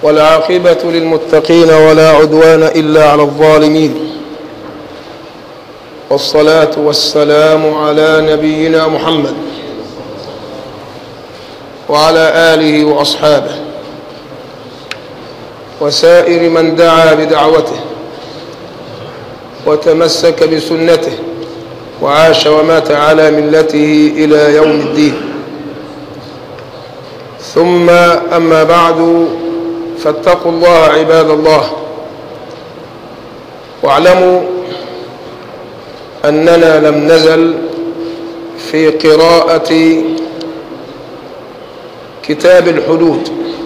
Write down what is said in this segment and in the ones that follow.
والعاقبة للمتقين ولا عدوان إلا على الظالمين والصلاة والسلام على نبينا محمد وعلى آله وأصحابه وسائر من دعا بدعوته وتمسك بسنته وعاش ومات على ملته إلى يوم الدين ثم أما بعد فاتقوا الله عباد الله واعلموا أننا لم نزل في قراءة كتاب الحدود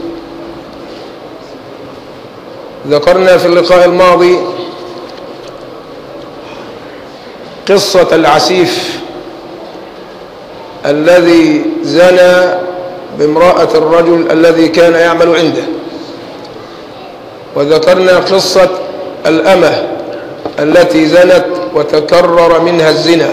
ذكرنا في اللقاء الماضي قصة العسيف الذي زنى بامرأة الرجل الذي كان يعمل عنده وذكرنا قصة الأمة التي زنت وتكرر منها الزنا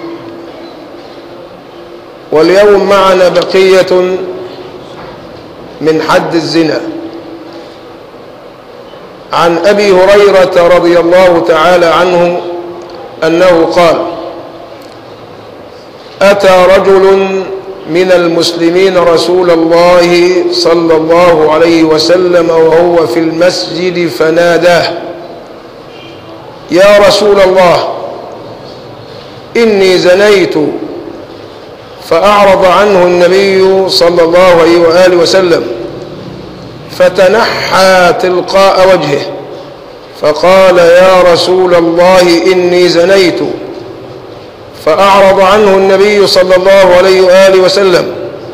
واليوم معنا بقية من حد الزنا عن أبي هريرة رضي الله تعالى عنه أنه قال أتى رجل من المسلمين رسول الله صلى الله عليه وسلم وهو في المسجد فناداه يا رسول الله إني زنيت فأعرض عنه النبي صلى الله عليه وآله وسلم فتنحى تلقاء وجهه فقال يا رسول الله إني زنيت فأعرض عنه النبي صلى الله عليه وآله وسلم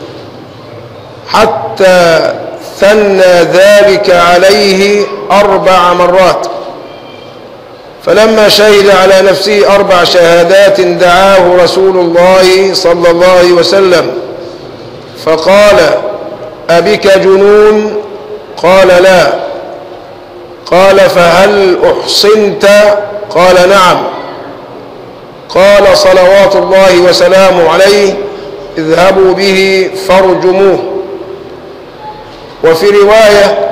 حتى ثنى ذلك عليه أربع مرات فلما شهد على نفسه أربع شهادات دعاه رسول الله صلى الله عليه وسلم فقال أبك جنون قال لا قال فهل أحصنت قال نعم قال صلوات الله وسلامه عليه اذهبوا به فارجموه وفي رواية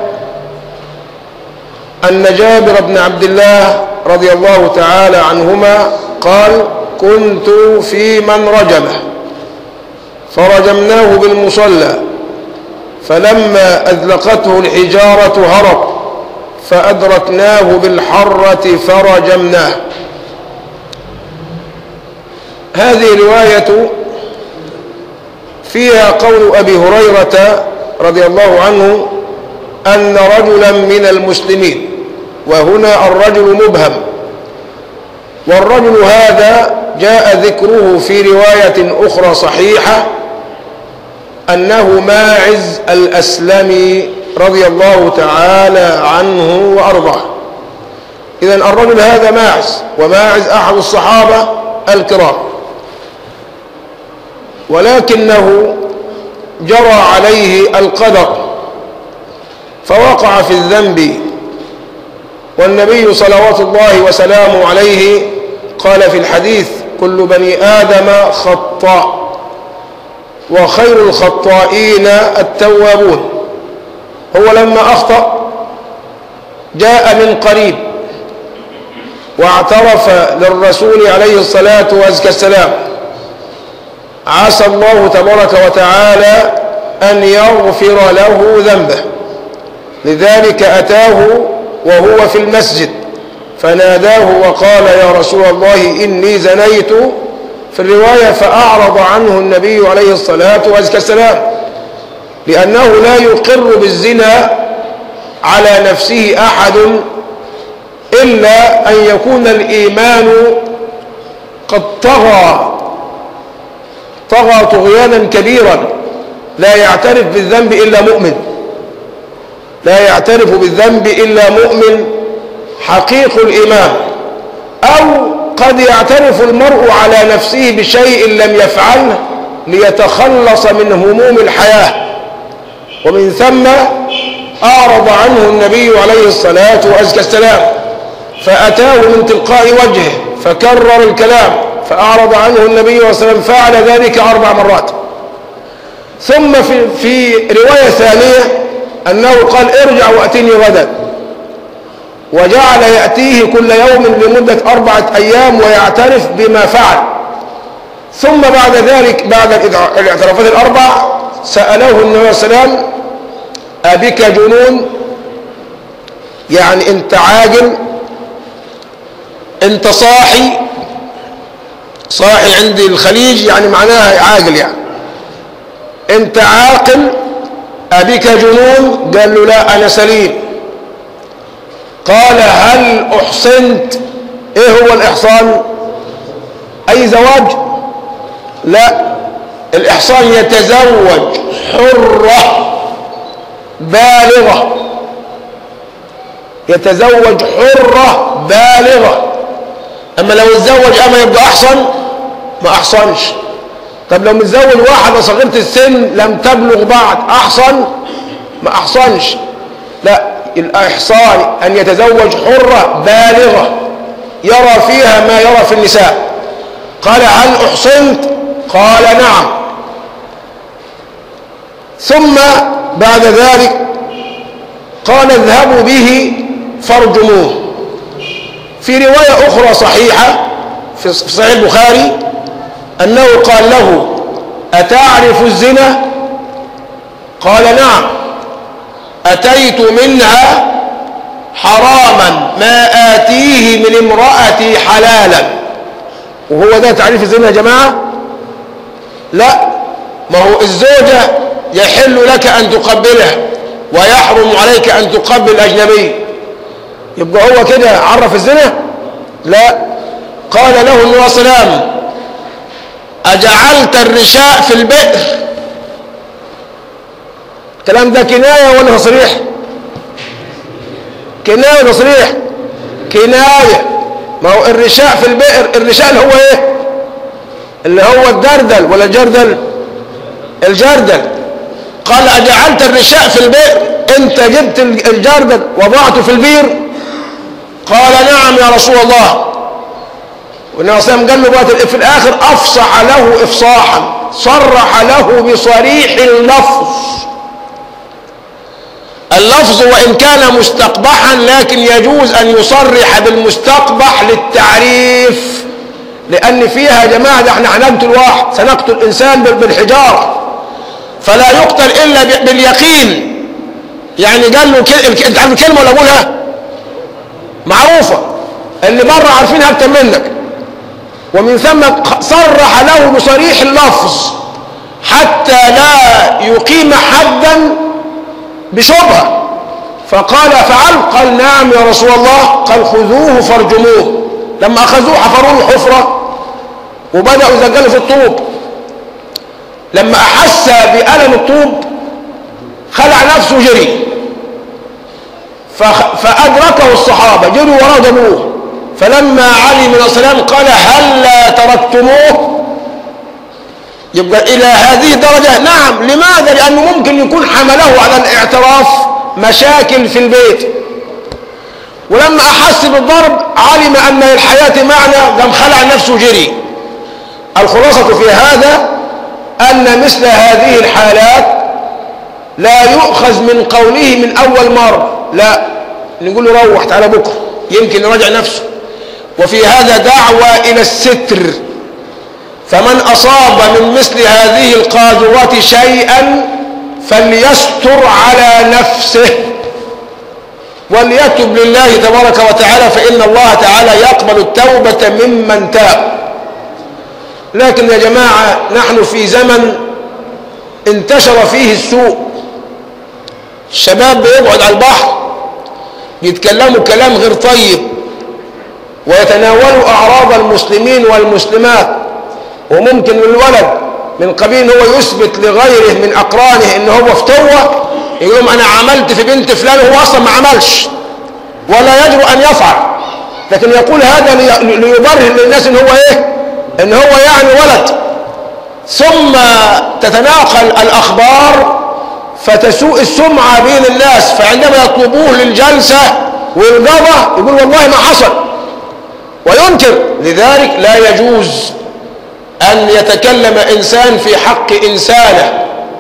أن جابر بن عبد الله رضي الله تعالى عنهما قال كنت في من رجمه فرجمناه بالمصلى فلما أذلقته الحجارة هرب فأدركناه بالحرة فرجمناه هذه رواية فيها قول أبي هريرة رضي الله عنه أن رجلا من المسلمين وهنا الرجل مبهم والرجل هذا جاء ذكره في رواية أخرى صحيحة أنه ماعز الأسلمي رضي الله تعالى عنه وأرضاه إذا الرجل هذا ماعز وماعز أحد الصحابة الكرام ولكنه جرى عليه القدر فوقع في الذنب والنبي صلوات الله وسلامه عليه قال في الحديث كل بني آدم خطاء وخير الخطائين التوابون هو لما أخطأ جاء من قريب واعترف للرسول عليه الصلاة والسلام عسى الله تبارك وتعالى أن يغفر له ذنبه لذلك أتاه وهو في المسجد فناداه وقال يا رسول الله إني زنيت في الرواية فأعرض عنه النبي عليه الصلاة والسلام لأنه لا يقر بالزنا على نفسه أحد إلا أن يكون الإيمان قد طغى طغى طغيانا كبيرا لا يعترف بالذنب إلا مؤمن لا يعترف بالذنب إلا مؤمن حقيق الإيمان أو قد يعترف المرء على نفسه بشيء لم يفعله ليتخلص من هموم الحياة ومن ثم أعرض عنه النبي عليه الصلاة والسلام فأتاه من تلقاء وجهه فكرر الكلام فأعرض عنه النبي صلى الله عليه وسلم فعل ذلك أربع مرات ثم في, في رواية ثانية أنه قال ارجع وأتني غدا وجعل يأتيه كل يوم لمدة أربعة أيام ويعترف بما فعل ثم بعد ذلك بعد الاعترافات الأربع سأله النبي صلى الله عليه وسلم أبك جنون يعني أنت عاجل أنت صاحي صاحي عند الخليج يعني معناها عاقل يعني أنت عاقل أبك جنون قال له لا أنا سليم قال هل أحصنت إيه هو الإحصان أي زواج لا الإحصان يتزوج حرة بالغة يتزوج حرة بالغة أما لو اتزوج أما يبقى أحصن ما أحصنش طب لو متزوج واحدة صغيرة السن لم تبلغ بعد أحصن ما أحصنش لا الإحصان أن يتزوج حرة بالغة يرى فيها ما يرى في النساء قال هل أحصنت قال نعم ثم بعد ذلك قال اذهبوا به فارجموه في رواية أخرى صحيحة في صحيح البخاري أنه قال له أتعرف الزنا قال نعم أتيت منها حراما ما آتيه من امرأتي حلالا وهو ده تعريف الزنا يا جماعة لا ما هو الزوجة يحل لك أن تقبلها ويحرم عليك أن تقبل أجنبي يبقى هو كده عرف الزنا لا قال له النبي صلى الله عليه وسلم أجعلت الرشاء في البئر الكلام ده كناية ولا تصريح كناية ولا تصريح كناية ما هو الرشاء في البئر الرشاء اللي هو ايه اللي هو الدردل ولا الجردل الجردل قال أجعلت الرشاء في البئر انت جبت الجردل وضعته في البير قال نعم يا رسول الله والنبي صلى الله عليه وسلم قال له بقى في الاخر افصح له افصاحا صرح له بصريح اللفظ اللفظ وان كان مستقبحا لكن يجوز ان يصرح بالمستقبح للتعريف لان فيها يا جماعه ده احنا هنقتل واحد سنقتل انسان بالحجاره فلا يقتل الا باليقين يعني قال له انت عارف الكلمه ولا اقولها معروفه اللي بره عارفينها اكتر منك ومن ثم صرح له بصريح اللفظ حتى لا يقيم حدا بشبهه فقال فعل قال نعم يا رسول الله قال خذوه فارجموه لما اخذوه حفروا له حفره وبداوا يزجلوا في الطوب لما احس بالم الطوب خلع نفسه جري فادركه الصحابه جروا وراه جابوه فلما علي من السلام قال هل لا تركتموه يبقى إلى هذه الدرجة نعم لماذا لأنه ممكن يكون حمله على الاعتراف مشاكل في البيت ولما أحس بالضرب علم أن للحياة معنى قام خلع نفسه جري الخلاصة في هذا أن مثل هذه الحالات لا يؤخذ من قوله من أول مرة لا نقول له روح تعالى بكرة يمكن يراجع نفسه وفي هذا دعوة إلى الستر فمن أصاب من مثل هذه القاذورات شيئا فليستر على نفسه وليتب لله تبارك وتعالى فإن الله تعالى يقبل التوبة ممن تاب لكن يا جماعة نحن في زمن انتشر فيه السوء الشباب بيقعد على البحر يتكلموا كلام غير طيب ويتناولوا أعراض المسلمين والمسلمات وممكن الولد من قبيل هو يثبت لغيره من أقرانه إن هو فتوة يقول لهم أنا عملت في بنت فلان وهو أصلا ما عملش ولا يجرؤ أن يفعل لكن يقول هذا ليبرهن للناس إن هو إيه إن هو يعني ولد ثم تتناقل الأخبار فتسوء السمعة بين الناس فعندما يطلبوه للجلسة والقضاء يقول والله ما حصل وينكر لذلك لا يجوز أن يتكلم إنسان في حق إنسانه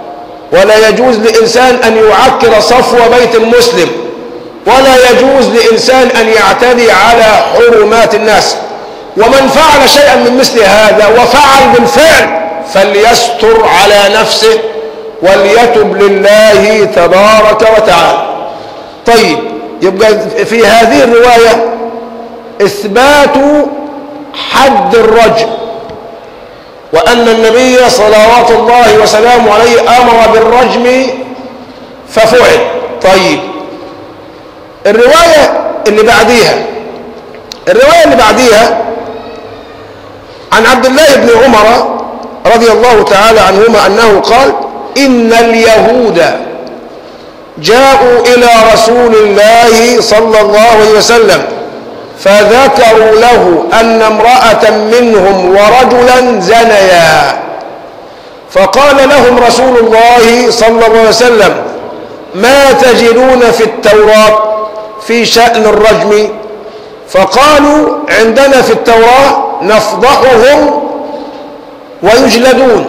ولا يجوز لإنسان أن يعكر صفو بيت المسلم ولا يجوز لإنسان أن يعتدي على حرمات الناس ومن فعل شيئا من مثل هذا وفعل بالفعل فليستر على نفسه وليتب لله تبارك وتعالى طيب يبقى في هذه الرواية إثبات حد الرجم وأن النبي صلوات الله وسلامه عليه أمر بالرجم ففعل طيب الرواية اللي بعديها الرواية اللي بعديها عن عبد الله بن عمر رضي الله تعالى عنهما أنه قال إن اليهود جاءوا إلى رسول الله صلى الله عليه وسلم فذكروا له أن امرأة منهم ورجلا زنيا فقال لهم رسول الله صلى الله عليه وسلم ما تجدون في التوراة في شأن الرجم فقالوا عندنا في التوراة نفضحهم ويجلدون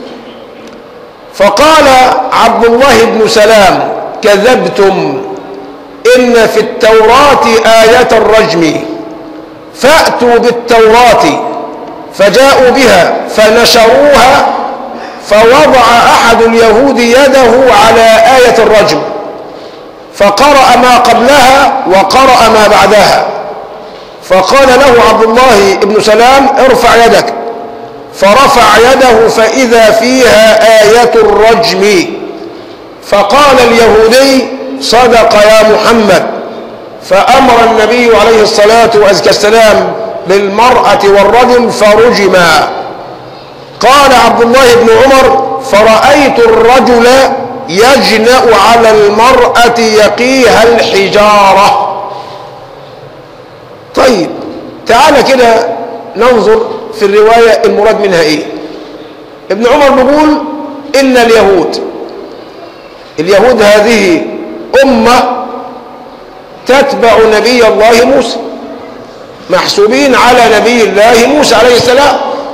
فقال عبد الله بن سلام كذبتم إن في التوراة آية الرجم فأتوا بالتوراة فجاءوا بها فنشروها فوضع أحد اليهود يده على آية الرجم فقرأ ما قبلها وقرأ ما بعدها فقال له عبد الله بن سلام ارفع يدك فرفع يده فإذا فيها آية الرجم فقال اليهودي صدق يا محمد فأمر النبي عليه الصلاة والسلام بالمرأة والرجم فرجما قال عبد الله بن عمر فرأيت الرجل يجنأ على المرأة يقيها الحجارة طيب تعالى كده ننظر في الرواية المراد منها ايه ابن عمر بيقول ان اليهود اليهود هذه أمة تتبع نبي الله موسى محسوبين على نبي الله موسى عليه السلام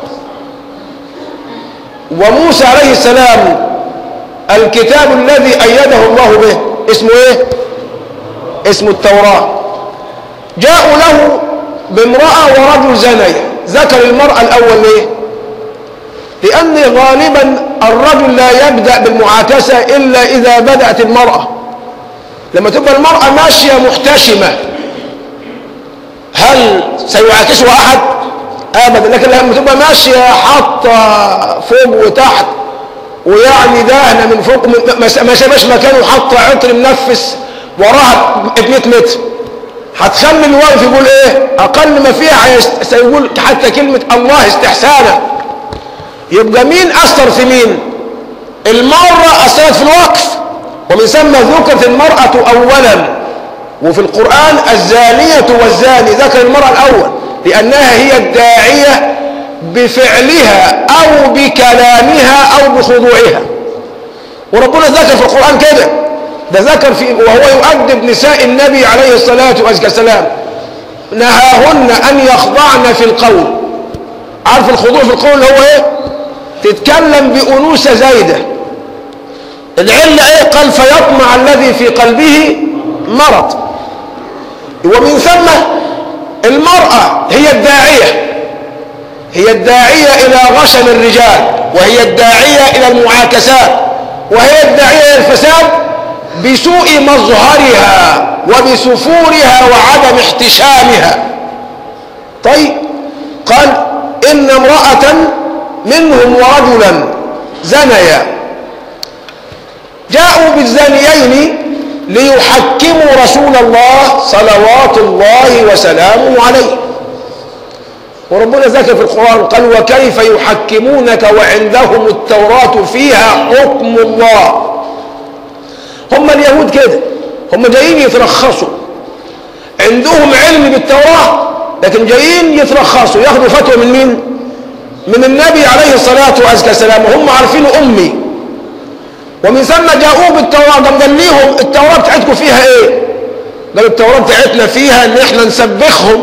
وموسى عليه السلام الكتاب الذي أيده الله به اسمه ايه اسمه التوراة جاءوا له بامرأة ورجل زنيا ذكر المرأة الأول ليه لأن غالبا الرجل لا يبدأ بالمعاكسة إلا إذا بدأت المرأة لما تبقى المرأة ماشية محتشمة هل سيعاكسها أحد؟ أبدا لكن لما تبقى ماشية حاطة فوق وتحت ويعني دهنة من فوق ما سابش مكانه حاطة عطر منفس وراها 100 متر هتخلي الواقف يقول ايه اقل ما فيها سيقول حتى كلمة الله استحسانا يبقى مين اثر في مين المرة اثرت في الوقف ومن ثم ذكرت المرأة اولا وفي القرآن الزانية والزاني ذكر المرأة الاول لانها هي الداعية بفعلها او بكلامها او بخضوعها وربنا ذكر في القرآن كده ده ذكر في وهو يؤدب نساء النبي عليه الصلاة والسلام نهاهن أن يخضعن في القول عارف الخضوع في القول هو ايه تتكلم بأنوثة زايدة العلة ايه قال فيطمع الذي في قلبه مرض ومن ثم المرأة هي الداعية هي الداعية إلى غشم الرجال وهي الداعية إلى المعاكسات وهي الداعية إلى الفساد بسوء مظهرها وبسفورها وعدم احتشامها طيب قال إن امرأة منهم ورجلا زنيا جاءوا بالزانيين ليحكموا رسول الله صلوات الله وسلامه عليه وربنا ذكر في القرآن قال وكيف يحكمونك وعندهم التوراة فيها حكم الله هم اليهود كده هم جايين يترخصوا عندهم علم بالتوراة لكن جايين يترخصوا ياخدوا فتوى من مين من النبي عليه الصلاة والسلام وهم عارفين أمي ومن ثم جاءوه بالتوراة قام قال ليهم التوراة بتاعتكم فيها ايه قال التوراة بتاعتنا فيها ان احنا نسبخهم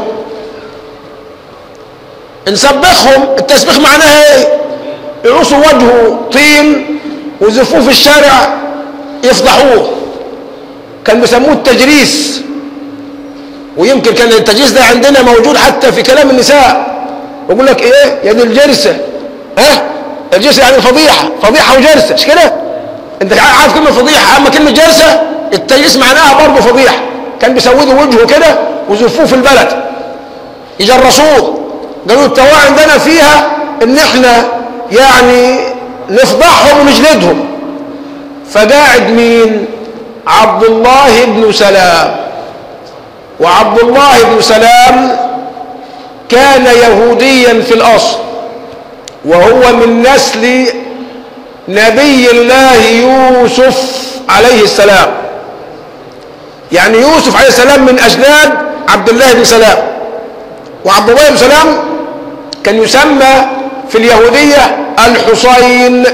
نسبخهم التسبيخ معناها ايه يعصوا وجهه طين ويزفوه في الشارع يفضحوه كان بيسموه التجريس ويمكن كان التجريس ده عندنا موجود حتى في كلام النساء يقول لك ايه يا دي الجرسه ها الجرسه يعني فضيحه فضيحه وجرسه مش كده انت عارف كلمه فضيحه اما كلمه جرسه التجريس معناها برضه فضيحه كان بيسودوا وجهه كده ويزفوه في البلد يجرسوه قالوا التوراة عندنا فيها ان احنا يعني نفضحهم ونجلدهم فقاعد مين عبد الله بن سلام وعبد الله بن سلام كان يهوديا في الاصل وهو من نسل نبي الله يوسف عليه السلام يعني يوسف عليه السلام من اجداد عبد الله بن سلام وعبد الله بن سلام كان يسمى في اليهودية الحسين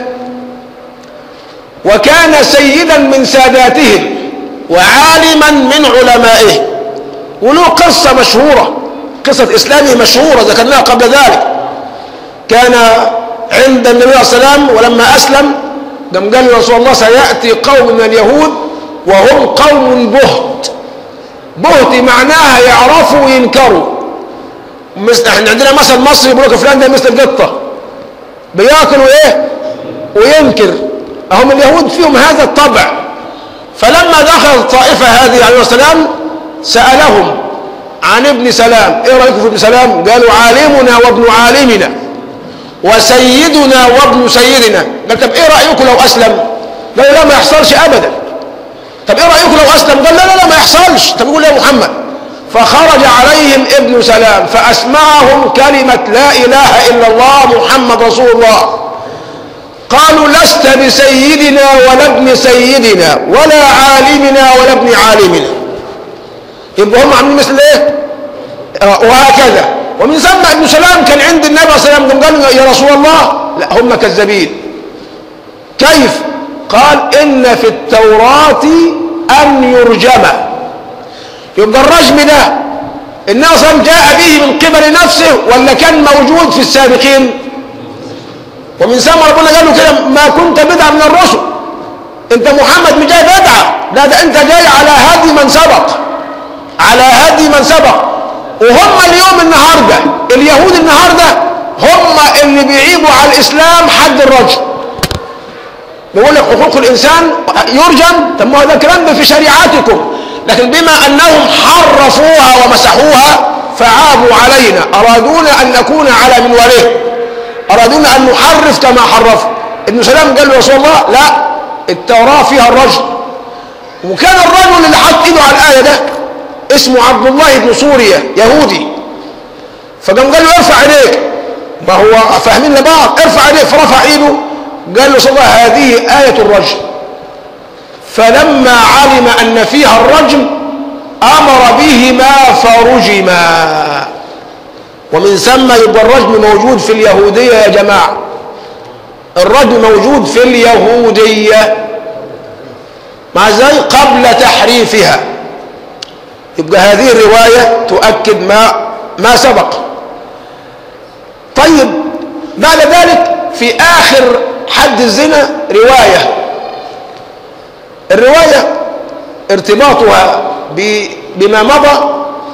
وكان سيدا من ساداتهم وعالما من علمائهم وله قصة مشهورة قصة إسلامي مشهورة ذكرناها قبل ذلك كان عند النبي صلى الله عليه وسلم ولما أسلم قام قال رسول الله سيأتي قوم من اليهود وهم قوم بهت بهت معناها يعرفوا وينكروا مثل احنا عندنا مثل مصري يقول لك فلان ده مثل القطه بياكل وايه وينكر هم اليهود فيهم هذا الطبع فلما دخل الطائفه هذه عليه السلام سالهم عن ابن سلام ايه رايكم في ابن سلام قالوا عالمنا وابن عالمنا وسيدنا وابن سيدنا قال طب ايه رايكم لو اسلم قالوا لا ما يحصلش ابدا طب ايه رايكم لو اسلم قال لا لا لا ما يحصلش طب يقول يا محمد فخرج عليهم ابن سلام فأسمعهم كلمة لا إله إلا الله محمد رسول الله قالوا لست بسيدنا ولا ابن سيدنا ولا عالمنا ولا ابن عالمنا يبقى هم عاملين مثل ايه وهكذا ومن ثم ابن سلام كان عند النبي صلى الله عليه وسلم قال يا رسول الله لا هم كذابين كيف قال إن في التوراة أن يرجم يبقى الرجم ده النبي صلى الله عليه وسلم جاء به من قبل نفسه ولا كان موجود في السابقين ومن ثم ربنا قال له كده ما كنت بدعة من الرسل انت محمد مش جاي بدعة لا ده انت جاي على هدي من سبق على هدي من سبق وهم اليوم النهارده اليهود النهارده هم اللي بيعيبوا على الاسلام حد الرجم بيقول لك حقوق الانسان يرجم طب ما هو ده الكلام في شريعتكم لكن بما انهم حرفوها ومسحوها فعابوا علينا ارادونا ان نكون على منواله ارادونا ان نحرف كما حرفوا ابن سلام قال له رسول الله لا التوراه فيها الرجل وكان الرجل اللي حط ايده على الايه ده اسمه عبد الله بن سوريا يهودي فقام قال له ارفع ايديك ما هو فاهمين لبعض ارفع ايديك فرفع ايده قال له صلى الله هذه آية الرجم فلما علم أن فيها الرجم أمر بهما فرجما ومن ثم يبقى الرجم موجود في اليهودية يا جماعة الرجم موجود في اليهودية مع ذلك قبل تحريفها يبقى هذه الرواية تؤكد ما ما سبق طيب بعد ذلك في آخر حد الزنا رواية الرواية ارتباطها بما مضى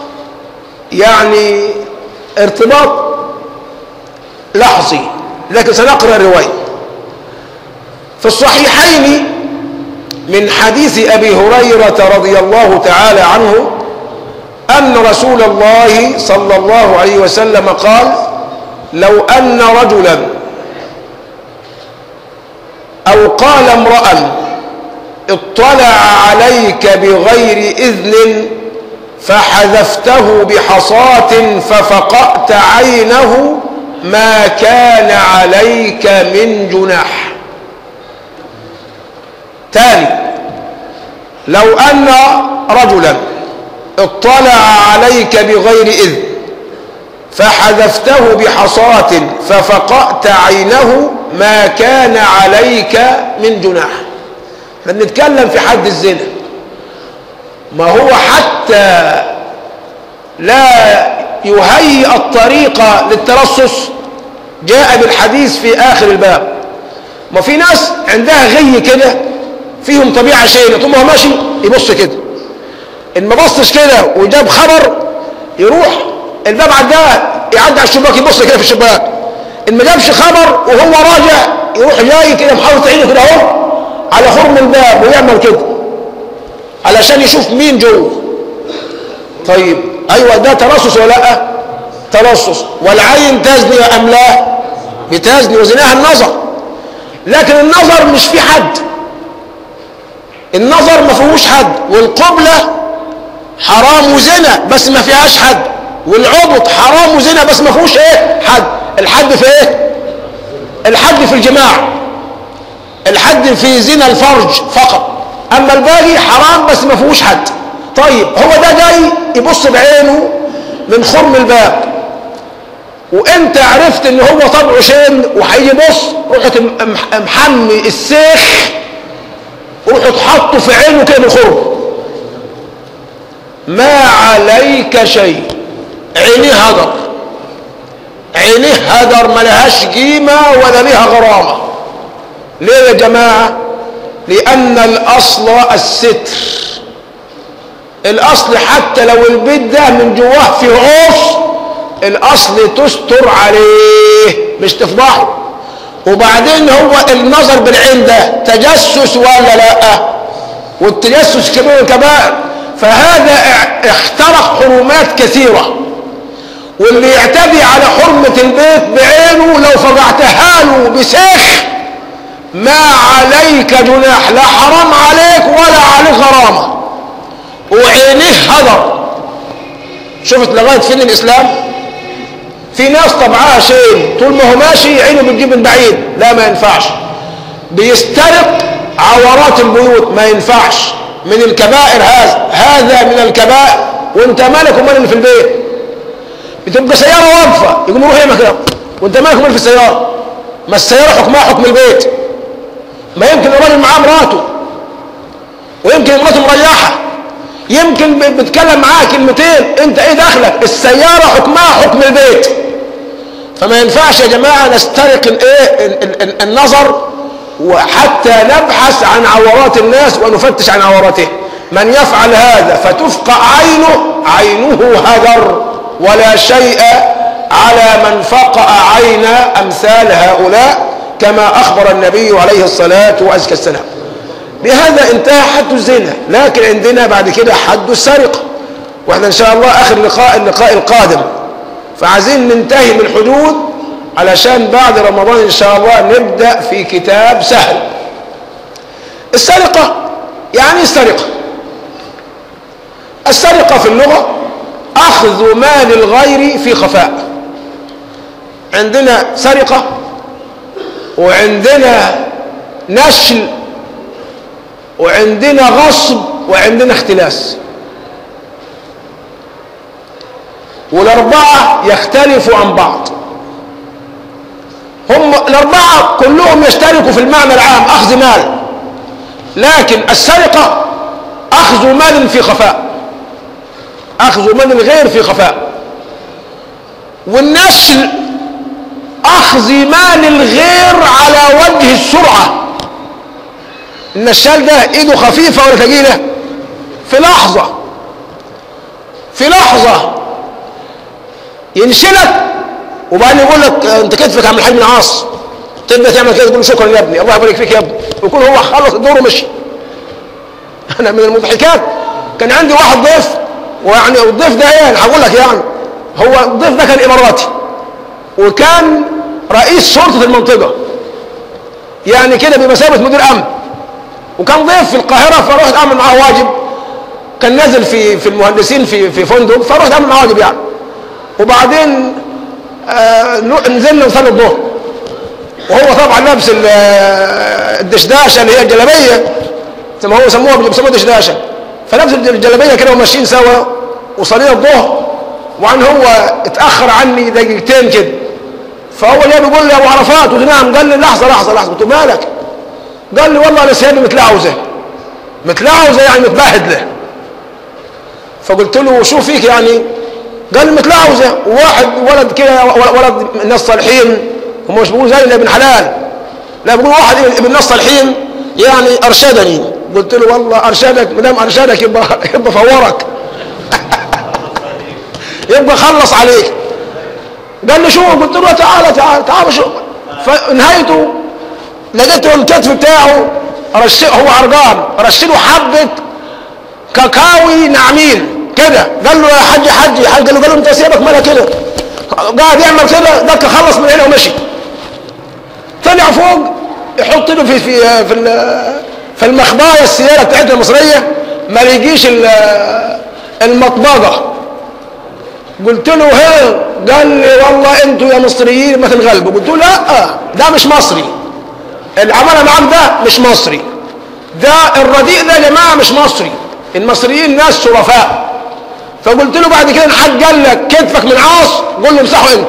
يعني ارتباط لحظي لكن سنقرأ الرواية في الصحيحين من حديث أبي هريرة رضي الله تعالى عنه أن رسول الله صلى الله عليه وسلم قال لو أن رجلا أو قال امرأ اطلع عليك بغير إذن فحذفته بحصاة ففقأت عينه ما كان عليك من جناح تالي لو أن رجلا اطلع عليك بغير إذن فحذفته بحصاة ففقأت عينه ما كان عليك من جناح احنا بنتكلم في حد الزنا ما هو حتى لا يهيئ الطريق للترصص جاء بالحديث في آخر الباب ما في ناس عندها غي كده فيهم طبيعة شينة طول ما هو ماشي يبص كده ان ما بصش كده وجاب خبر يروح الباب عداه يعدي على الشباك يبص كده في الشباك ان ما جابش خبر وهو راجع يروح جاي كده محاوط عينه كده اهو على خرم الباب ويعمل كده علشان يشوف مين جوه طيب ايوه ده ترصص ولا لا ترصص والعين تزني ام لا بتزني وزناها النظر لكن النظر مش في حد النظر ما فيهوش حد والقبلة حرام وزنا بس ما فيهاش حد والعبط حرام وزنا بس ما فيهوش ايه حد الحد في ايه الحد في الجماع الحد في زنا الفرج فقط اما الباقي حرام بس ما فيهوش حد طيب هو ده جاي يبص بعينه من خرم الباب وانت عرفت ان هو طبعه شين وهيبص رحت محمي السيخ ورحت حطه في عينه كده بالخرم ما عليك شيء عينيه هدر عينيه هدر ما لهاش قيمة ولا لها غرامة ليه يا جماعة لأن الأصل الستر الأصل حتى لو البيت ده من جواه في عوص الأصل تستر عليه مش تفضحه وبعدين هو النظر بالعين ده تجسس ولا لا والتجسس كبير الكبائر فهذا اخترق حرمات كثيرة واللي يعتدي على حرمة البيت بعينه لو فضعتها له بسيخ ما عليك جناح لا حرام عليك ولا عليك غرامة وعينيه هدر شفت لغاية فين الإسلام في ناس طبعها شيء طول ما هو ماشي عينه بتجيب من بعيد لا ما ينفعش بيسترق عورات البيوت ما ينفعش من الكبائر هذا هذا من الكبائر وانت مالك ومال اللي في البيت بتبقى سيارة واقفة يقوم يروح يعمل كده وانت مالك ومال في السيارة ما السيارة حكمها حكم البيت ما يمكن الراجل معاه مراته ويمكن مراته مريحة يمكن بتكلم معاه كلمتين انت ايه دخلك السيارة حكمها حكم البيت فما ينفعش يا جماعة نسترق الايه النظر وحتى نبحث عن عورات الناس ونفتش عن عوراتهم من يفعل هذا فتفقع عينه عينه هدر ولا شيء على من فقع عين أمثال هؤلاء كما أخبر النبي عليه الصلاة وأزكى السلام بهذا انتهى حد الزنا لكن عندنا بعد كده حد السرقة واحنا ان شاء الله اخر لقاء اللقاء القادم فعايزين ننتهي من الحدود علشان بعد رمضان ان شاء الله نبدأ في كتاب سهل السرقة يعني السرقة السرقة في اللغة أخذ مال الغير في خفاء عندنا سرقة وعندنا نشل وعندنا غصب وعندنا اختلاس والأربعة يختلفوا عن بعض هم الأربعة كلهم يشتركوا في المعنى العام أخذ مال لكن السرقة أخذ مال في خفاء أخذ مال الغير في خفاء والنشل أخذ مال الغير على وجه السرعة النشال ده ايده خفيفة ولا ثقيلة في لحظة في لحظة ينشلك وبعدين يقول لك انت كتفك عامل حاج بن عاص تبدا تعمل كده تقول له شكرا يا ابني الله يبارك فيك يا ابني ويكون هو خلص الدور ومشي انا من المضحكات كان عندي واحد ضيف ويعني الضيف ده ايه انا هقول لك يعني هو الضيف ده كان اماراتي وكان رئيس شرطه المنطقه يعني كده بمثابه مدير امن وكان ضيف في القاهره فرحت اعمل معاه واجب كان نازل في في المهندسين في في فندق فرحت اعمل معاه واجب يعني وبعدين آه نزلنا نصلي الظهر وهو طبعا لابس الدشداشه اللي هي الجلابيه زي ما هو سموها بيسموها دشداشه فلابس الجلابيه كده وماشيين سوا وصلينا الظهر وعن هو اتاخر عني دقيقتين كده فهو جاي بيقول لي يا ابو عرفات قلت نعم قال لي لحظه لحظه لحظه قلت له مالك قال لي والله انا سايبه متلعوزه متلعوزه يعني متبهدله فقلت له شو فيك يعني قال لي متلعوزه وواحد ولد كده ولد من الناس صالحين هم مش بيقولوا زي ابن حلال لا بقول واحد ابن ناس صالحين يعني ارشدني قلت له والله ارشدك ما دام ارشدك يبقى يبقى فورك يبقى خلص عليك قال لي شو قلت له تعالى تعالى تعالى شو فنهايته لقيته الكتف بتاعه رش هو عرقان رشله حبه كاكاوي ناعمين كده قال له يا حاج حاج حاج قال له قال له انت سيبك مالك كده قاعد يعمل كده دك خلص من هنا ومشي طلع فوق يحط له في في في ال- في المخبايه السياره بتاعتنا المصريه ما يجيش ال- المطبقه قلت له ها قال لي والله انتوا يا مصريين ما تنغلبوا قلت له لا ده مش مصري اللي عملها معاك ده مش مصري ده الرديء ده يا جماعه مش مصري المصريين ناس شرفاء فقلت له بعد كده حد قال لك كتفك من عاص قول له امسحه انت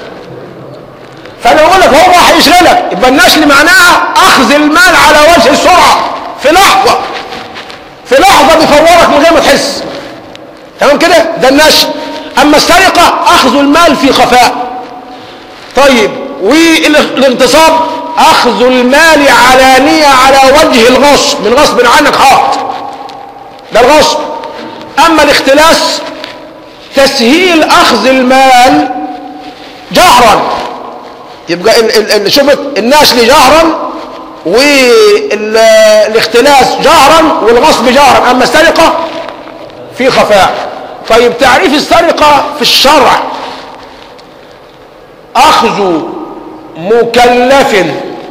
فانا بقول لك هو راح يشغلك يبقى النشل معناها اخذ المال على وجه السرعه في لحظه في لحظه بيفورك من غير ما تحس تمام كده ده النشل اما السرقه اخذ المال في خفاء طيب والاغتصاب اخذ المال علانيه على وجه الغصب من غصب عنك حاط ده الغصب اما الاختلاس تسهيل اخذ المال جهرا يبقى ال- ال- ال- شفت النشل جهرا والاختلاس جهرا والغصب جهرا اما السرقه في خفاء طيب تعريف السرقه في الشرع اخذ مكلف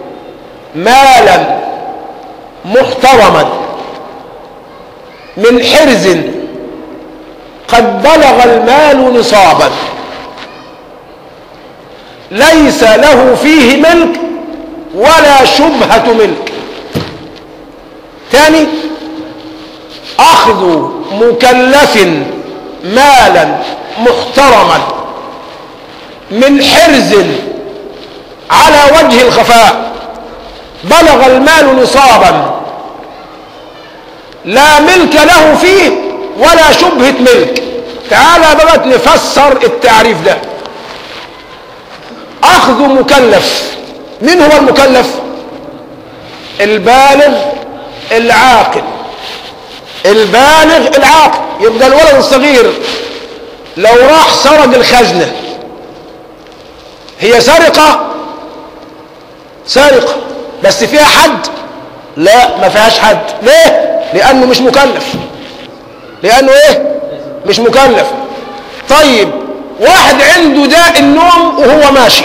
مالا محترما من حرز قد بلغ المال نصابا ليس له فيه ملك ولا شبهة ملك ثاني أخذ مكلف مالا محترما من حرز على وجه الخفاء بلغ المال نصابا لا ملك له فيه ولا شبهة ملك تعالى بقى نفسر التعريف ده أخذ مكلف من هو المكلف البالغ العاقل البالغ العاقل يبقى الولد الصغير لو راح سرق الخزنة هي سرقة سرقة بس فيها حد لا ما فيهاش حد ليه لأنه مش مكلف لأنه ايه مش مكلف طيب واحد عنده داء النوم وهو ماشي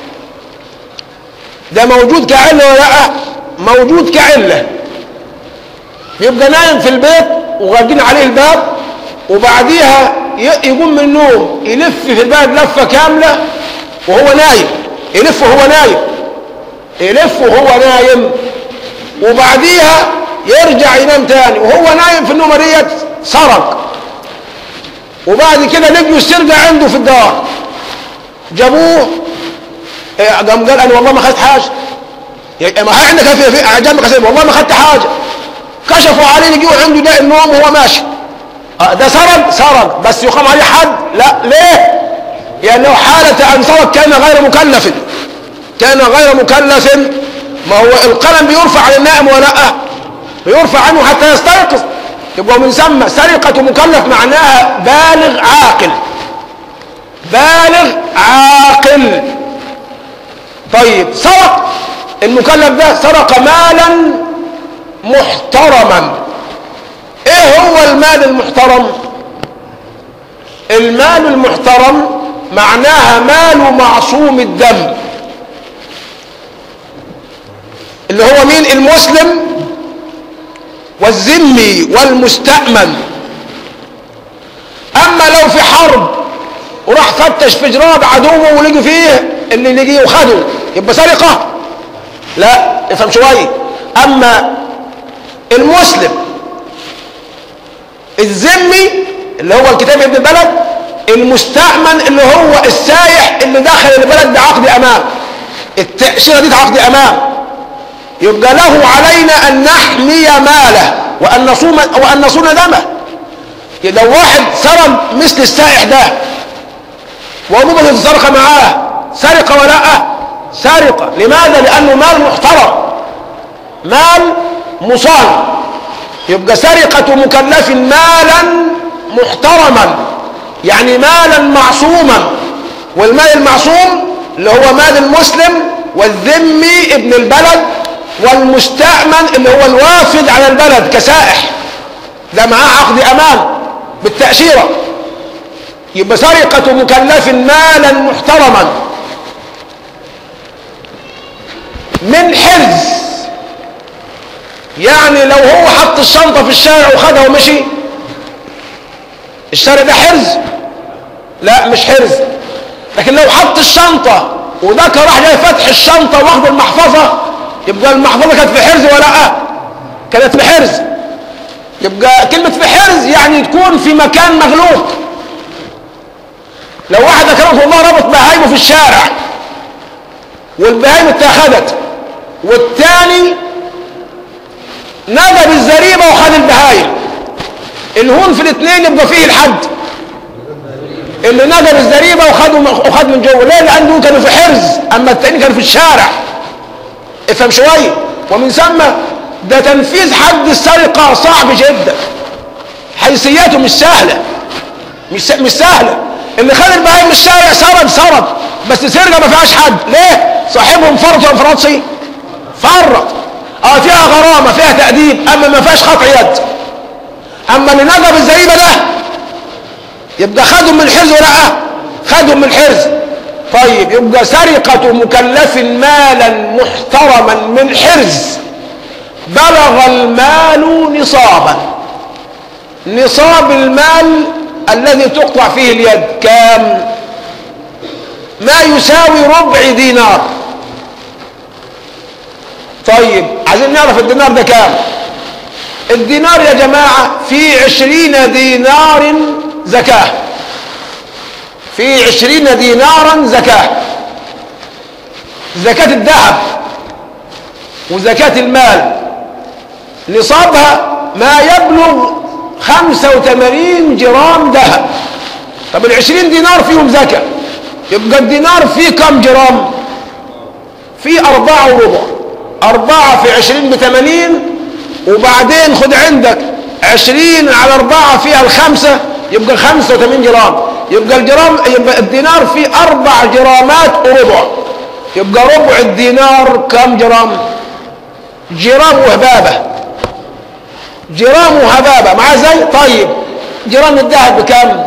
ده موجود كعلة ولا لا موجود كعلة يبقى نايم في البيت وغالقين عليه الباب وبعديها ي- يقوم من النوم يلف في الباب لفة كاملة وهو نايم يلف وهو نايم يلف وهو نايم وبعديها يرجع ينام تاني وهو نايم في النومة ديت سرق وبعد كده لقوا السرقة عنده في الدار جابوه إيه، قام قال انا والله ما اخذت حاجه يا- ما هي عندك في في جنبك حسين والله ما اخذت حاجه كشفوا عليه لقوا عنده داء النوم وهو ماشي آه، ده سرق سرق بس يقام عليه حد لا ليه لانه حاله ان سرق كان غير مكلف كان غير مكلف ما هو القلم بيرفع عن النائم ولا لا بيرفع عنه حتى يستيقظ يبقى من ثم سرقه مكلف معناها بالغ عاقل بالغ عاقل طيب سرق المكلف ده سرق مالا محترما ايه هو المال المحترم المال المحترم معناها مال معصوم الدم اللي هو مين المسلم والذمي والمستأمن اما لو في حرب وراح فتش في جراب عدوه ولقي فيه اللي لقيه وخده يبقى سرقة لا افهم شوية اما المسلم الذمي اللي هو الكتاب ابن البلد المستأمن اللي هو السايح اللي دخل البلد بعقد امان التأشيرة دي عقد امان يبقى له علينا ان نحمي ماله وان نصوم وان نصون دمه لو واحد سرق مثل السائح ده وابوه تتسرق معاه سرقه ولا لا سرقة لماذا لأنه مال محترم مال مصان يبقى سرقة مكلف مالا محترما يعني مالا معصوما والمال المعصوم اللي هو مال المسلم والذمي ابن البلد والمستأمن اللي هو الوافد على البلد كسائح ده معاه عقد أمان بالتأشيرة يبقى سرقة مكلف مالا محترما من حرز يعني لو هو حط الشنطة في الشارع وخدها ومشي الشارع ده حرز لا مش حرز لكن لو حط الشنطة وذاك راح جاي فتح الشنطة واخد المحفظة يبقى المحفظة كانت في حرز ولا لا كانت في حرز يبقى كلمة في حرز يعني تكون في مكان مغلوق لو واحد اكرمه الله ربط بهايمه في الشارع والبهايم اتاخدت والتاني نجب الزريبة وخد البهايم الهون في الاثنين يبقى فيه الحد اللي نجب الزريبة وخد وخد من جوه ليه لان دول كانوا في حرز اما التاني كانوا في الشارع افهم شوية ومن ثم ده تنفيذ حد السرقة صعب جدا حيثياته مش سهلة مش مش سهلة اللي خد البهايم من الشارع سرب سرب بس سرقة ما فيهاش حد ليه صاحبهم فرط ولا فرطسي فرط اه فيها غرامة فيها تأديب اما ما فيهاش قطع يد اما اللي نجب الزريبة ده يبقى خدهم من الحرز ولا لا خدهم من الحرز طيب يبقى سرقة مكلف مالا محترما من حرز بلغ المال نصابا نصاب المال الذي تقطع فيه اليد كام ما يساوي ربع دينار طيب عايزين نعرف الدينار ده كام الدينار يا جماعة في عشرين دينار زكاة في عشرين دينارا زكاة زكاة الذهب وزكاة المال نصابها ما يبلغ خمسة وثمانين جرام ذهب طب العشرين دينار فيهم زكاة يبقى الدينار فيه كم جرام فيه أربعة وربع أربعة في عشرين بثمانين وبعدين خد عندك عشرين على أربعة فيها الخمسة يبقى خمسة وثمانين جرام يبقى الجرام يبقى الدينار فيه أربع جرامات وربع يبقى ربع الدينار كم جرام جرام وهبابة جرام وهبابة مع زي طيب جرام الذهب بكام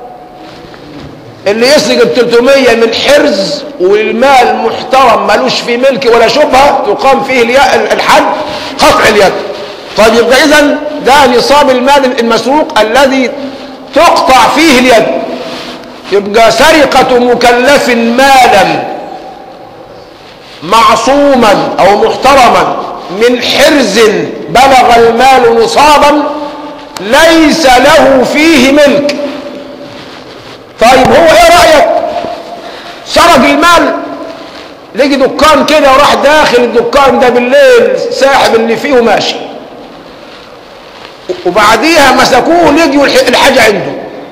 اللي يسرق ال 300 من حرز والمال محترم ملوش في ملك ولا شبهه تقام فيه الحد قطع اليد طيب يبقى اذا ده نصاب المال المسروق الذي تقطع فيه اليد يبقى سرقة مكلف مالا معصوما او محترما من حرز بلغ المال نصابا ليس له فيه ملك طيب هو ايه رأيك سرق المال لقي دكان كده وراح داخل الدكان ده بالليل ساحب اللي فيه وماشي وبعديها مسكوه لقيوا الحاجة عنده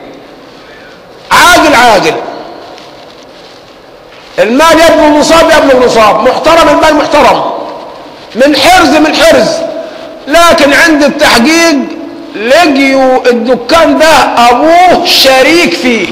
عاجل عاجل المال يبلغ نصاب يبلغ نصاب محترم المال محترم من حرز من حرز لكن عند التحقيق لقيوا الدكان ده ابوه شريك فيه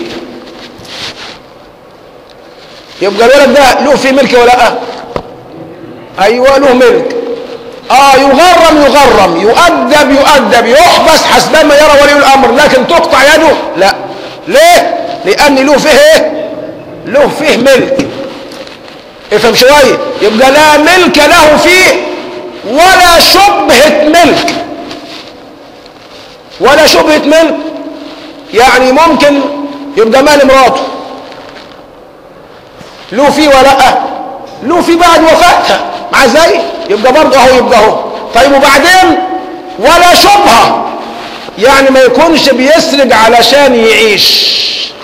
يبقى الولد ده له فيه ملك ولا لا ايوه له ملك اه يغرم يغرم يؤدب يؤدب يحبس حسب ما يرى ولي الامر لكن تقطع يده لا ليه لان له فيه ايه له فيه ملك افهم شويه يبقى لا ملك له فيه ولا شبهه ملك ولا شبهه ملك يعني ممكن يبقى مال مراته له فيه ولا لا له فيه بعد وفاتها مع زي يبقى برضه اهو يبقى اهو طيب وبعدين ولا شبهه يعني ما يكونش بيسرق علشان يعيش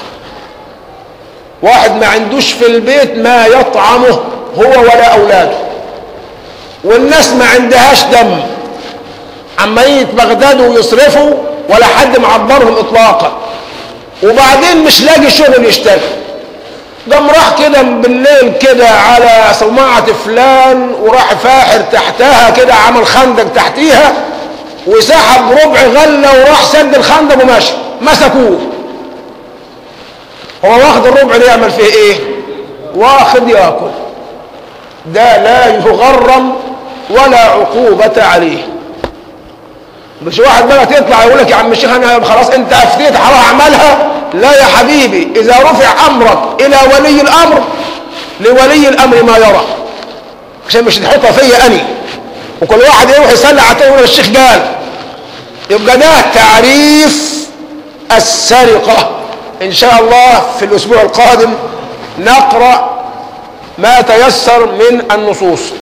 واحد ما عندوش في البيت ما يطعمه هو ولا اولاده والناس ما عندهاش دم عمالين يتبغدادوا ويصرفوا ولا حد معبرهم اطلاقا وبعدين مش لاقي شغل يشتغل قام راح كده بالليل كده على صومعة فلان وراح فاحر تحتها كده عمل خندق تحتيها وسحب ربع غلة وراح سد الخندق وماشي مسكوه هو واخد الربع ده يعمل فيه ايه واخد ياكل ده لا يغرم ولا عقوبة عليه مش واحد بقى تطلع يقول لك يا عم الشيخ انا خلاص انت افتيت هروح اعملها لا يا حبيبي اذا رفع امرك الى ولي الامر لولي الامر ما يرى عشان مش تحطها فيا اني وكل واحد يروح يسلع على التاني يقول الشيخ قال يبقى ده تعريف السرقة ان شاء الله في الاسبوع القادم نقرأ ما تيسر من النصوص